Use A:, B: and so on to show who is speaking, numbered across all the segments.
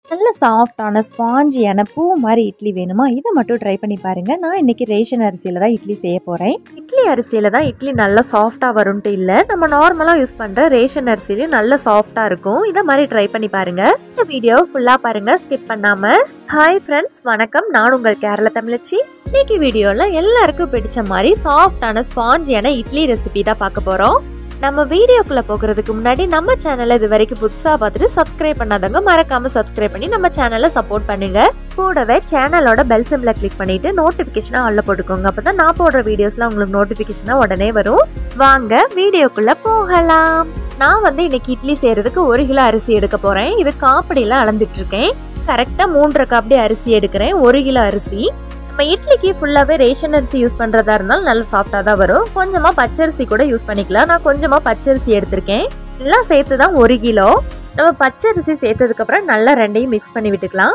A: நல்ல சாஃப்டான ஸ்பாஞ்சியான பூ மாதிரி இட்லி வேணுமா இதை மட்டும் ட்ரை பண்ணி பாருங்க நான் இன்னைக்கு ரேஷன் அரிசியில தான் இட்லி செய்ய போறேன் இட்லி அரிசியில தான் இட்லி நல்லா சாஃப்டா வரும்ட்டு இல்ல நம்ம நார்மலா யூஸ் பண்ற ரேஷன் அரிசிலையும் நல்ல சாஃப்டா இருக்கும் இதை மாதிரி ட்ரை பண்ணி பாருங்க இந்த வீடியோ ஃபுல்லா பாருங்க ஸ்கிப் பண்ணாம ஹாய் ஃப்ரெண்ட்ஸ் வணக்கம் நான் உங்கள் கேரள தமிழச்சி இன்னைக்கு வீடியோல எல்லாருக்கும் பிடிச்ச மாதிரி சாஃப்டான ஸ்பாஞ்சியான இட்லி ரெசிபி தான் பார்க்க போறோம் நம்ம வீடியோக்குள்ள போகிறதுக்கு முன்னாடி நம்ம சேனலை இது வரைக்கும் புதுசா பார்த்துட்டு சப்ஸ்கிரைப் பண்ணாதவங்க மறக்காம சப்ஸ்கிரைப் பண்ணி நம்ம சேனலை சப்போர்ட் பண்ணுங்க கூடவே சேனலோட பெல் சிம்பிளை கிளிக் பண்ணிட்டு நோட்டிபிகேஷனை ஆல்ல போட்டுக்கோங்க அப்பதான் நான் போடுற வீடியோஸ்லாம் உங்களுக்கு நோட்டிபிகேஷனா உடனே வரும் வாங்க வீடியோக்குள்ள போகலாம் நான் வந்து இன்னைக்கு இட்லி செய்யறதுக்கு ஒரு கிலோ அரிசி எடுக்க போறேன் இது காப்படியில அளந்துட்டு இருக்கேன் கரெக்டா மூன்றரை காப்படி அரிசி எடுக்கிறேன் ஒரு கிலோ அரிசி நம்ம இட்லிக்கு ஃபுல்லாகவே ரேஷன் அரிசி யூஸ் பண்ணுறதா இருந்தாலும் நல்ல சாஃப்டாக தான் வரும் கொஞ்சமாக பச்சரிசி கூட யூஸ் பண்ணிக்கலாம் நான் கொஞ்சமாக பச்சரிசி எடுத்திருக்கேன் எல்லாம் சேர்த்து தான் ஒரு கிலோ நம்ம பச்சரிசி சேர்த்ததுக்கப்புறம் நல்லா ரெண்டையும் மிக்ஸ் பண்ணி விட்டுக்கலாம்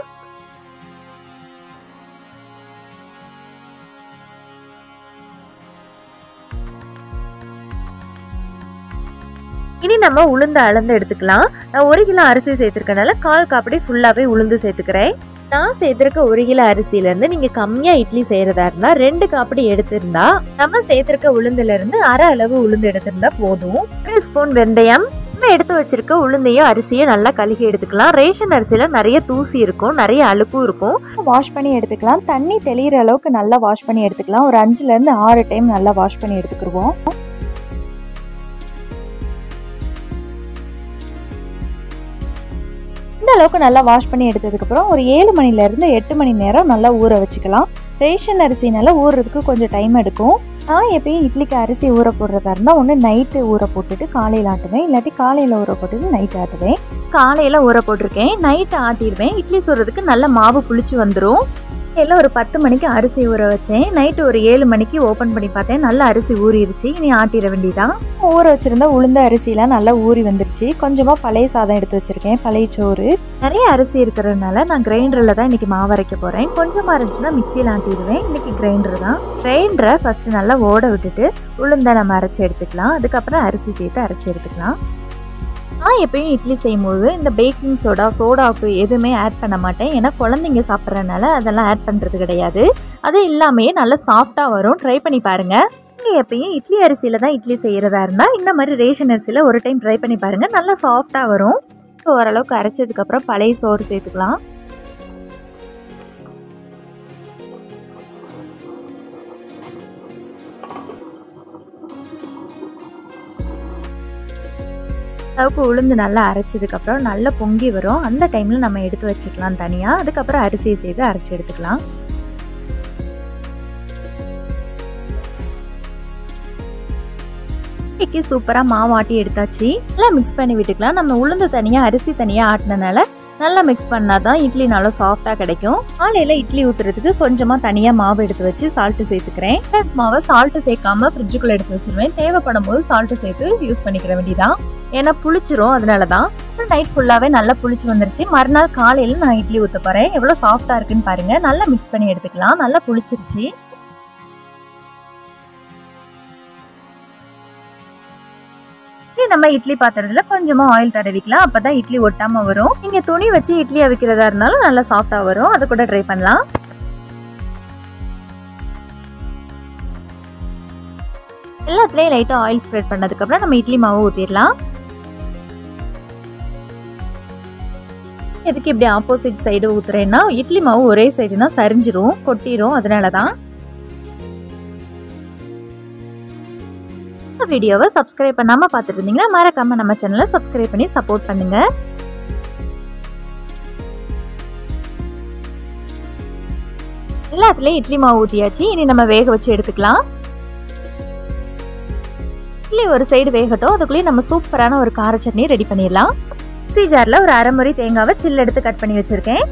A: இனி நம்ம உளுந்து அளந்து எடுத்துக்கலாம் நான் ஒரு கிலோ அரிசி சேர்த்துருக்கனால கால் காப்படி ஃபுல்லாகவே உளுந்து சேர்த்துக்கிறேன் நான் சேர்த்துருக்க ஒரு கிலோ அரிசியிலேருந்து நீங்கள் கம்மியாக இட்லி செய்கிறதா இருந்தால் ரெண்டு காப்படி எடுத்திருந்தா நம்ம சேர்த்துருக்க உளுந்துலேருந்து அரை அளவு உளுந்து எடுத்திருந்தா போதும் ஒரு ஸ்பூன் வெந்தயம் நம்ம எடுத்து வச்சிருக்க உளுந்தையும் அரிசியும் நல்லா கழுகி எடுத்துக்கலாம் ரேஷன் அரிசியில் நிறைய தூசி இருக்கும் நிறைய அழுக்கும் இருக்கும் வாஷ் பண்ணி எடுத்துக்கலாம் தண்ணி தெளிகிற அளவுக்கு நல்லா வாஷ் பண்ணி எடுத்துக்கலாம் ஒரு அஞ்சுலேருந்து ஆறு டைம் நல்லா வாஷ் பண்ணி எடுத்துக்கிடுவோம் இந்த அளவுக்கு நல்லா வாஷ் பண்ணி எடுத்ததுக்கப்புறம் ஒரு ஏழு மணிலேருந்து எட்டு மணி நேரம் நல்லா ஊற வச்சுக்கலாம் ரேஷன் அரிசினால ஊறுறதுக்கு கொஞ்சம் டைம் எடுக்கும் நான் எப்பயும் இட்லிக்கு அரிசி ஊற போடுறதா இருந்தால் ஒன்று நைட்டு ஊற போட்டுட்டு காலையில் ஆட்டுவேன் இல்லாட்டி காலையில் ஊற போட்டுட்டு நைட் ஆட்டுவேன் காலையில் ஊற போட்டிருக்கேன் நைட்டு ஆட்டிடுவேன் இட்லி சுடுறதுக்கு நல்ல மாவு புளிச்சு வந்துடும் எல்லாம் ஒரு பத்து மணிக்கு அரிசி ஊற வச்சேன் நைட்டு ஒரு ஏழு மணிக்கு ஓப்பன் பண்ணி பார்த்தேன் நல்ல அரிசி ஊறிடுச்சு இனி ஆட்டிட வேண்டியதான் ஊற வச்சிருந்த உளுந்த அரிசிலாம் நல்லா ஊறி வந்துருச்சு கொஞ்சமாக பழைய சாதம் எடுத்து வச்சிருக்கேன் பழைய சோறு நிறைய அரிசி இருக்கிறதுனால நான் கிரைண்டரில் தான் இன்னைக்கு மாவு அரைக்க போகிறேன் கொஞ்சமாக இருந்துச்சுன்னா மிக்சியில் ஆட்டிடுவேன் இன்னைக்கு கிரைண்டர் தான் கிரைண்டரை ஃபஸ்ட்டு நல்லா ஓட விட்டுட்டு உளுந்தை நம்ம அரைச்சி எடுத்துக்கலாம் அதுக்கப்புறம் அரிசி சேர்த்து அரைச்சி எடுத்துக்கலாம் நான் எப்பயும் இட்லி செய்யும்போது இந்த பேக்கிங் சோடா சோடாவுக்கு எதுவுமே ஆட் பண்ண மாட்டேன் ஏன்னா குழந்தைங்க சாப்பிட்றதுனால அதெல்லாம் ஆட் பண்ணுறது கிடையாது அது இல்லாமையே நல்லா சாஃப்டாக வரும் ட்ரை பண்ணி பாருங்கள் நீங்கள் எப்பயும் இட்லி அரிசியில் தான் இட்லி செய்கிறதா இருந்தால் இந்த மாதிரி ரேஷன் அரிசியில் ஒரு டைம் ட்ரை பண்ணி பாருங்கள் நல்லா சாஃப்டாக வரும் ஓரளவுக்கு அரைச்சதுக்கப்புறம் பழைய சோறு சேர்த்துக்கலாம் அளவுக்கு உளுந்து நல்லா அரைச்சதுக்கப்புறம் நல்லா பொங்கி வரும் அந்த டைமில் நம்ம எடுத்து வச்சுக்கலாம் தனியாக அதுக்கப்புறம் அரிசியை சேர்த்து அரைச்சி எடுத்துக்கலாம் இட்லிக்கு சூப்பராக மாவு ஆட்டி எடுத்தாச்சு நல்லா மிக்ஸ் பண்ணி விட்டுக்கலாம் நம்ம உளுந்து தனியாக அரிசி தனியாக ஆட்டினனால நல்லா மிக்ஸ் பண்ணால் தான் இட்லி நல்லா சாஃப்டாக கிடைக்கும் காலையில் இட்லி ஊற்றுறதுக்கு கொஞ்சமாக தனியாக மாவு எடுத்து வச்சு சால்ட்டு சேர்த்துக்கிறேன் பேலன்ஸ் மாவை சால்ட்டு சேர்க்காம ஃப்ரிட்ஜுக்குள்ளே எடுத்து வச்சிருவேன் தேவைப்படும் போது சால்ட்டு சேர்த்து யூஸ் பண்ணிக்கிற வேண்டியதான் ஏன்னா புளிச்சிரும் அதனால தான் நைட் ஃபுல்லாகவே நல்லா புளிச்சு வந்துருச்சு மறுநாள் காலையில் நான் இட்லி ஊற்ற போகிறேன் எவ்வளோ சாஃப்டாக இருக்குன்னு பாருங்கள் நல்லா மிக்ஸ் பண்ணி எடுத்துக்கலாம் நல்லா புளிச்சிருச்சு நம்ம இட்லி பாத்திரத்துல கொஞ்சமா ஆயில் தடவிக்கலாம் அப்பதான் இட்லி ஒட்டாம வரும் நீங்க துணி வச்சு இட்லி அவிக்கிறதா இருந்தாலும் நல்லா சாஃப்டா வரும் அதை கூட ட்ரை பண்ணலாம் எல்லாத்துலயும் லைட்டா ஆயில் ஸ்ப்ரெட் பண்ணதுக்கு அப்புறம் நம்ம இட்லி மாவு ஊத்திடலாம் எதுக்கு இப்படி ஆப்போசிட் சைடு ஊத்துறேன்னா இட்லி மாவு ஒரே சைடுனா சரிஞ்சிரும் கொட்டிரும் அதனாலதான் வீடியோவை சப்ஸ்கிரைப் பண்ணாம பார்த்துட்டு இருந்தீங்கன்னா மறக்காம நம்ம சேனலை சப்ஸ்கிரைப் பண்ணி சப்போர்ட் பண்ணுங்க எல்லாத்துலயும் இட்லி மாவு ஊத்தியாச்சு இனி நம்ம வேக வச்சு எடுத்துக்கலாம் இட்லி ஒரு சைடு வேகட்டும் அதுக்குள்ளேயே நம்ம சூப்பரான ஒரு கார சட்னி ரெடி பண்ணிடலாம் மிக்ஸி ஜார்ல ஒரு அரை முறை தேங்காவை சில்ல எடுத்து கட் பண்ணி வச்சிருக்கேன்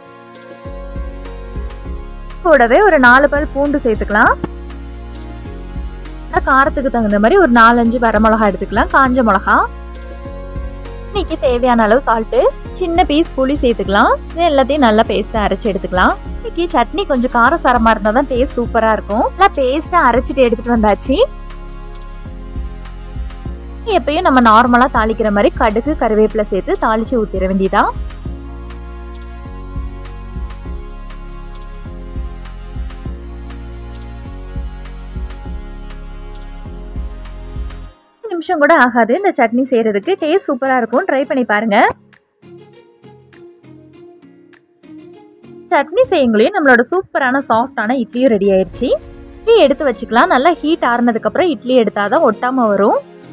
A: கூடவே ஒரு நாலு பல் பூண்டு சேர்த்துக்கலாம் காரத்துக்கு தகுந்த மாதிரி ஒரு நாலஞ்சு வரமிளகா எடுத்துக்கலாம் காஞ்ச மிளகா இன்னைக்கு தேவையான அளவு சால்ட்டு சின்ன பீஸ் புளி சேர்த்துக்கலாம் இது எல்லாத்தையும் நல்லா பேஸ்ட்டாக அரைச்சி எடுத்துக்கலாம் இன்னைக்கு சட்னி கொஞ்சம் காரசாரமாக இருந்தால் தான் டேஸ்ட் சூப்பராக இருக்கும் நல்லா பேஸ்ட்டாக அரைச்சிட்டு எடுத்துகிட்டு வந்தாச்சு எப்பயும் நம்ம நார்மலாக தாளிக்கிற மாதிரி கடுகு கருவேப்பிலை சேர்த்து தாளித்து ஊற்றிட வேண்டியதான் நிமிஷம் கூட ஆகாது இந்த சட்னி செய்கிறதுக்கு டேஸ்ட் சூப்பராக இருக்கும் ட்ரை பண்ணி பாருங்கள் சட்னி செய்யுங்களையும் நம்மளோட சூப்பரான சாஃப்டான இட்லியும் ரெடி ஆயிடுச்சு இட்லி எடுத்து வச்சுக்கலாம் நல்லா ஹீட் ஆறுனதுக்கப்புறம் இட்லி எடுத்தால் தான் ஒட்டாமல் வரும்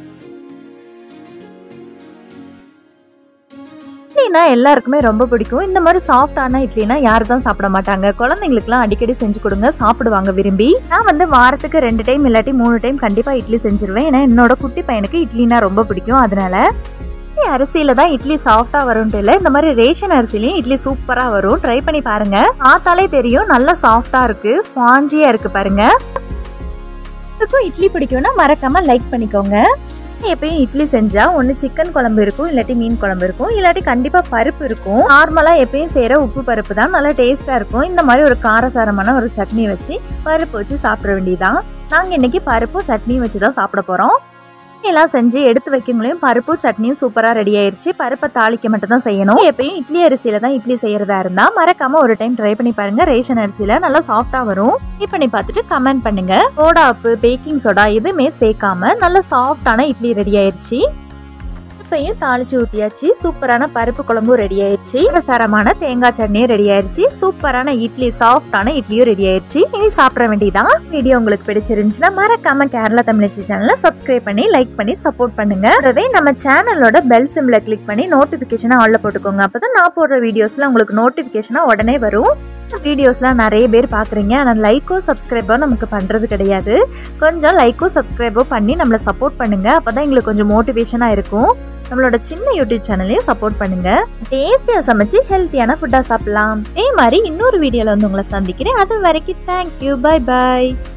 A: இட்லினா எல்லாருக்குமே ரொம்ப பிடிக்கும் இந்த மாதிரி சாஃப்டான இட்லினா யாரும் தான் சாப்பிட மாட்டாங்க குழந்தைங்களுக்குலாம் அடிக்கடி செஞ்சு கொடுங்க சாப்பிடுவாங்க விரும்பி நான் வந்து வாரத்துக்கு ரெண்டு டைம் இல்லாட்டி மூணு டைம் கண்டிப்பாக இட்லி செஞ்சிருவேன் ஏன்னா என்னோட குட்டி பையனுக்கு இட்லினா ரொம்ப பிடிக்கும் அதனால இட்லி அரிசியில தான் இட்லி சாஃப்டா வரும்ட்டு இல்லை இந்த மாதிரி ரேஷன் அரிசிலையும் இட்லி சூப்பரா வரும் ட்ரை பண்ணி பாருங்க பார்த்தாலே தெரியும் நல்லா சாஃப்டா இருக்கு ஸ்பாஞ்சியா இருக்கு பாருங்க இதுக்கும் இட்லி பிடிக்கும்னா மறக்காம லைக் பண்ணிக்கோங்க எப்பயும் இட்லி செஞ்சா ஒன்று சிக்கன் குழம்பு இருக்கும் இல்லாட்டி மீன் குழம்பு இருக்கும் இல்லாட்டி கண்டிப்பா பருப்பு இருக்கும் நார்மலா எப்பயும் செய்யற உப்பு பருப்பு தான் நல்லா டேஸ்டா இருக்கும் இந்த மாதிரி ஒரு காரசாரமான ஒரு சட்னி வச்சு பருப்பு வச்சு சாப்பிட வேண்டியதான் நாங்க இன்னைக்கு பருப்பும் சட்னியும் வச்சு தான் சாப்பிட போறோம் எல்லாம் செஞ்சு எடுத்து வைக்கங்களையும் பருப்பும் சட்னியும் சூப்பராக ரெடி ஆயிடுச்சு பருப்பை தாளிக்க மட்டும் தான் செய்யணும் எப்பயும் இட்லி அரிசியில தான் இட்லி செய்யறதா இருந்தா மறக்காம ஒரு டைம் ட்ரை பண்ணி பாருங்க ரேஷன் அரிசியில நல்லா சாஃப்டா வரும் ட்ரை பண்ணி பார்த்துட்டு கமெண்ட் பண்ணுங்க சோடா உப்பு பேக்கிங் சோடா எதுவுமே சேர்க்காம நல்ல சாஃப்டான இட்லி ரெடி ஆயிடுச்சு பருப்பையும் தாளிச்சு ஊற்றியாச்சு சூப்பரான பருப்பு குழம்பும் ரெடி ஆயிடுச்சு சரமான தேங்காய் சட்னியும் ரெடி ஆயிடுச்சு சூப்பரான இட்லி சாஃப்டான இட்லியும் ரெடி ஆயிடுச்சு இனி சாப்பிட வேண்டியதான் வீடியோ உங்களுக்கு பிடிச்சிருந்துச்சுன்னா மறக்காம கேரளா தமிழச்சி சேனலை சப்ஸ்கிரைப் பண்ணி லைக் பண்ணி சப்போர்ட் பண்ணுங்க அதுவே நம்ம சேனலோட பெல் சிம்ல கிளிக் பண்ணி நோட்டிபிகேஷனை ஆல்ல போட்டுக்கோங்க அப்பதான் நான் போடுற வீடியோஸ்ல உங்களுக்கு நோட்டிபிகேஷனா உடனே வரும் வீடியோஸ்லாம் நிறைய பேர் பார்க்குறீங்க ஆனால் லைக்கோ சப்ஸ்கிரைபோ நமக்கு பண்ணுறது கிடையாது கொஞ்சம் லைக்கோ சப்ஸ்கிரைபோ பண்ணி நம்மளை சப்போர்ட் பண்ணுங்க அப்பதான் எங்களுக்கு கொஞ்சம் மோட்டிவேஷனாக இருக்கும் நம்மளோட சின்ன யூடியூப் சேனலையும் சப்போர்ட் பண்ணுங்க டேஸ்டியாக சமைச்சு ஹெல்த்தியான ஃபுட்டாக சாப்பிடலாம் அதே மாதிரி இன்னொரு வீடியோவில் வந்து உங்களை சந்திக்கிறேன் அது வரைக்கும் தேங்க்யூ பை பாய்